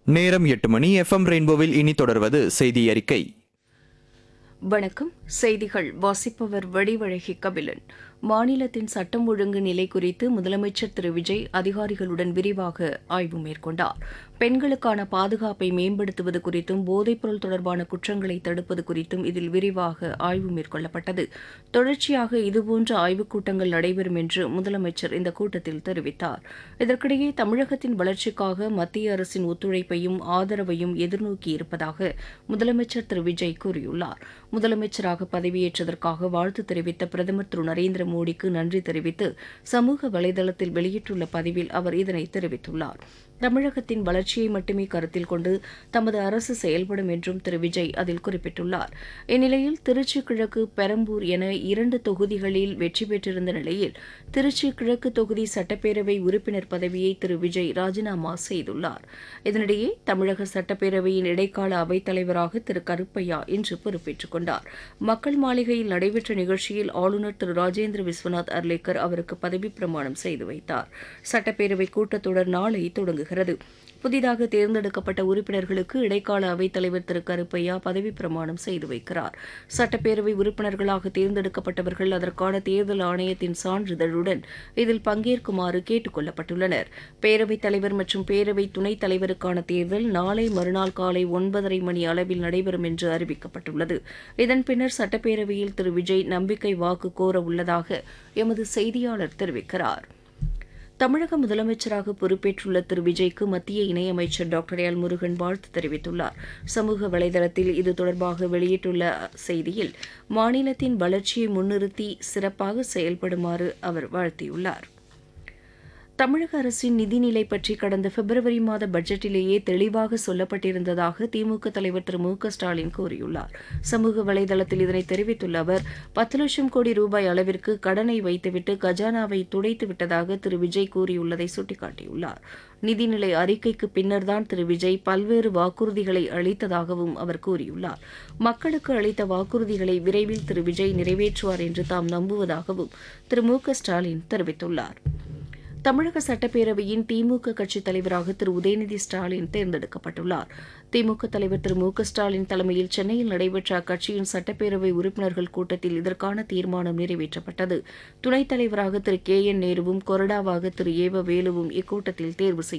நேரம் எட்டு மணி எஃப்எம் ரெயின்போவில் இனி தொடர்வது செய்தி அறிக்கை வணக்கம் செய்திகள் வாசிப்பவர் வடிவழகி கபிலன் மாநிலத்தின் சட்டம் ஒழுங்கு நிலை குறித்து முதலமைச்சர் திரு விஜய் அதிகாரிகளுடன் விரிவாக ஆய்வு மேற்கொண்டார் பெண்களுக்கான பாதுகாப்பை மேம்படுத்துவது குறித்தும் போதைப்பொருள் தொடர்பான குற்றங்களை தடுப்பது குறித்தும் இதில் விரிவாக ஆய்வு மேற்கொள்ளப்பட்டது தொடர்ச்சியாக இதுபோன்ற ஆய்வுக் கூட்டங்கள் நடைபெறும் என்று முதலமைச்சர் இந்த கூட்டத்தில் தெரிவித்தார் இதற்கிடையே தமிழகத்தின் வளர்ச்சிக்காக மத்திய அரசின் ஒத்துழைப்பையும் ஆதரவையும் எதிர்நோக்கியிருப்பதாக முதலமைச்சர் திரு விஜய் கூறியுள்ளார் முதலமைச்சராக பதவியேற்றதற்காக வாழ்த்து தெரிவித்த பிரதமர் திரு நரேந்திர மோடிக்கு நன்றி தெரிவித்து சமூக வலைதளத்தில் வெளியிட்டுள்ள பதிவில் அவர் இதனை தெரிவித்துள்ளார் தமிழகத்தின் வளர்ச்சியை மட்டுமே கருத்தில் கொண்டு தமது அரசு செயல்படும் என்றும் திரு விஜய் அதில் குறிப்பிட்டுள்ளார் இந்நிலையில் திருச்சி கிழக்கு பெரம்பூர் என இரண்டு தொகுதிகளில் வெற்றி பெற்றிருந்த நிலையில் திருச்சி கிழக்கு தொகுதி சட்டப்பேரவை உறுப்பினர் பதவியை திரு விஜய் ராஜினாமா செய்துள்ளார் இதனிடையே தமிழக சட்டப்பேரவையின் இடைக்கால அவைத் தலைவராக திரு கருப்பையா இன்று பொறுப்பேற்றுக் கொண்டார் மக்கள் மாளிகையில் நடைபெற்ற நிகழ்ச்சியில் ஆளுநர் திரு ராஜேந்திர விஸ்வநாத் அர்லேக்கர் அவருக்கு பதவிப் பிரமாணம் செய்து வைத்தார் சட்டப்பேரவை கூட்டத்தொடர் நாளை தொடங்குகிறது புதிதாக தேர்ந்தெடுக்கப்பட்ட உறுப்பினர்களுக்கு இடைக்கால அவைத் தலைவர் திரு கருப்பையா பதவிப் பிரமாணம் செய்து வைக்கிறார் சட்டப்பேரவை உறுப்பினர்களாக தேர்ந்தெடுக்கப்பட்டவர்கள் அதற்கான தேர்தல் ஆணையத்தின் சான்றிதழுடன் இதில் பங்கேற்குமாறு கேட்டுக் கொள்ளப்பட்டுள்ளனர் பேரவைத் தலைவர் மற்றும் பேரவை துணைத் தலைவருக்கான தேர்தல் நாளை மறுநாள் காலை ஒன்பதரை மணி அளவில் நடைபெறும் என்று அறிவிக்கப்பட்டுள்ளது இதன் பின்னர் சட்டப்பேரவையில் திரு விஜய் நம்பிக்கை வாக்கு கோர உள்ளதாக எமது செய்தியாளர் தெரிவிக்கிறார் தமிழக முதலமைச்சராக பொறுப்பேற்றுள்ள திரு விஜய்க்கு மத்திய இணையமைச்சர் டாக்டர் எல் முருகன் வாழ்த்து தெரிவித்துள்ளார் சமூக வலைதளத்தில் இது தொடர்பாக வெளியிட்டுள்ள செய்தியில் மாநிலத்தின் வளர்ச்சியை முன்னிறுத்தி சிறப்பாக செயல்படுமாறு அவர் வாழ்த்தியுள்ளார் தமிழக அரசின் நிதிநிலை பற்றி கடந்த பிப்ரவரி மாத பட்ஜெட்டிலேயே தெளிவாக சொல்லப்பட்டிருந்ததாக திமுக தலைவர் திரு மு க ஸ்டாலின் கூறியுள்ளார் சமூக வலைதளத்தில் இதனை தெரிவித்துள்ள அவர் பத்து லட்சம் கோடி ரூபாய் அளவிற்கு கடனை வைத்துவிட்டு கஜானாவை துடைத்து விட்டதாக திரு விஜய் கூறியுள்ளதை சுட்டிக்காட்டியுள்ளார் நிதிநிலை அறிக்கைக்கு பின்னர்தான் திரு விஜய் பல்வேறு வாக்குறுதிகளை அளித்ததாகவும் அவர் கூறியுள்ளார் மக்களுக்கு அளித்த வாக்குறுதிகளை விரைவில் திரு விஜய் நிறைவேற்றுவார் என்று தாம் நம்புவதாகவும் திரு மு க ஸ்டாலின் தெரிவித்துள்ளார் தமிழக சட்டப்பேரவையின் திமுக கட்சித் தலைவராக திரு உதயநிதி ஸ்டாலின் தேர்ந்தெடுக்கப்பட்டுள்ளார் திமுக தலைவர் திரு மு க ஸ்டாலின் தலைமையில் சென்னையில் நடைபெற்ற அக்கட்சியின் சட்டப்பேரவை உறுப்பினர்கள் கூட்டத்தில் இதற்கான தீர்மானம் நிறைவேற்றப்பட்டது துணைத் தலைவராக திரு கே என் நேருவும் கொறடாவாக திரு ஏவ வேலுவும் இக்கூட்டத்தில் தேர்வு செய்யப்பட்டனர்